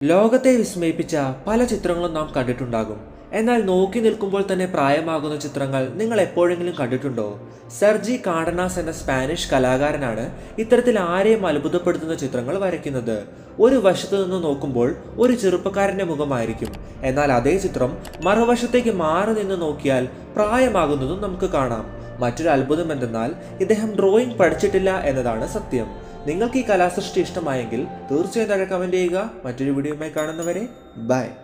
ലോകത്തെ വിസ്മയിപ്പിച്ച പല ചിത്രങ്ങളും നാം കണ്ടിട്ടുണ്ടാകും എന്നാൽ നോക്കി നിൽക്കുമ്പോൾ തന്നെ പ്രായമാകുന്ന ചിത്രങ്ങൾ നിങ്ങൾ എപ്പോഴെങ്കിലും കണ്ടിട്ടുണ്ടോ സെർജി കാർഡനാസ് എന്ന സ്പാനിഷ് കലാകാരനാണ് ഇത്തരത്തിൽ ആരെയും അത്ഭുതപ്പെടുത്തുന്ന ചിത്രങ്ങൾ വരയ്ക്കുന്നത് ഒരു വശത്തു നിന്ന് നോക്കുമ്പോൾ ഒരു ചെറുപ്പക്കാരന്റെ മുഖമായിരിക്കും എന്നാൽ അതേ ചിത്രം മറുവശത്തേക്ക് മാറി നിന്ന് നോക്കിയാൽ പ്രായമാകുന്നതും നമുക്ക് കാണാം മറ്റൊരു അത്ഭുതം എന്തെന്നാൽ ഇദ്ദേഹം ഡ്രോയിങ് പഠിച്ചിട്ടില്ല എന്നതാണ് സത്യം നിങ്ങൾക്ക് ഈ കലാസൃഷ്ടി ഇഷ്ടമായെങ്കിൽ തീർച്ചയായും താഴെ കമൻറ്റ് ചെയ്യുക മറ്റൊരു വീഡിയോയുമായി കാണുന്നവരെ ബൈ